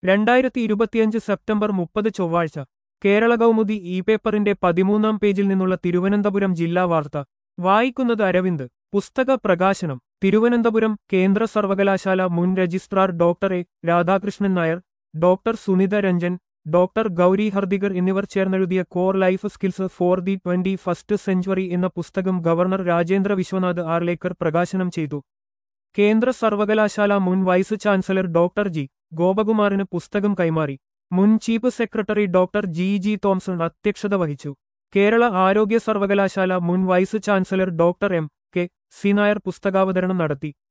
രണ്ടായിരത്തി ഇരുപത്തിയഞ്ച് സെപ്റ്റംബർ മുപ്പത് ചൊവ്വാഴ്ച കേരള കൗമുദി ഇ പേപ്പറിന്റെ പതിമൂന്നാം പേജിൽ നിന്നുള്ള തിരുവനന്തപുരം ജില്ലാ വാർത്ത വായിക്കുന്നത് അരവിന്ദ് പുസ്തക പ്രകാശനം തിരുവനന്തപുരം കേന്ദ്ര സർവകലാശാല മുൻ registrar doctor A Radhakrishnan Nair doctor Sunitha Ranjan doctor Gauri Hardigar എന്നിവർ ചേർന്നെഴുതിയ core life skills for the twenty first century എന്ന പുസ്തകം ഗവർണർ രാജേന്ദ്ര വിശ്വനാഥ് ആർലേക്കർ പ്രകാശനം ചെയ്തു കേന്ദ്ര സർവകലാശാല മുൻ വൈസ് ചാൻസലർ ഡോക്ടർ ജി ഗോപകുമാറിന് പുസ്തകം കൈമാറി മുൻ chief secretary doctor G G Thomson അധ്യക്ഷത വഹിച്ചു കേരള ആരോഗ്യ സർവകലാശാല മുൻ vice chancellor doctor M K C Nair പുസ്തകാവതരണം നടത്തി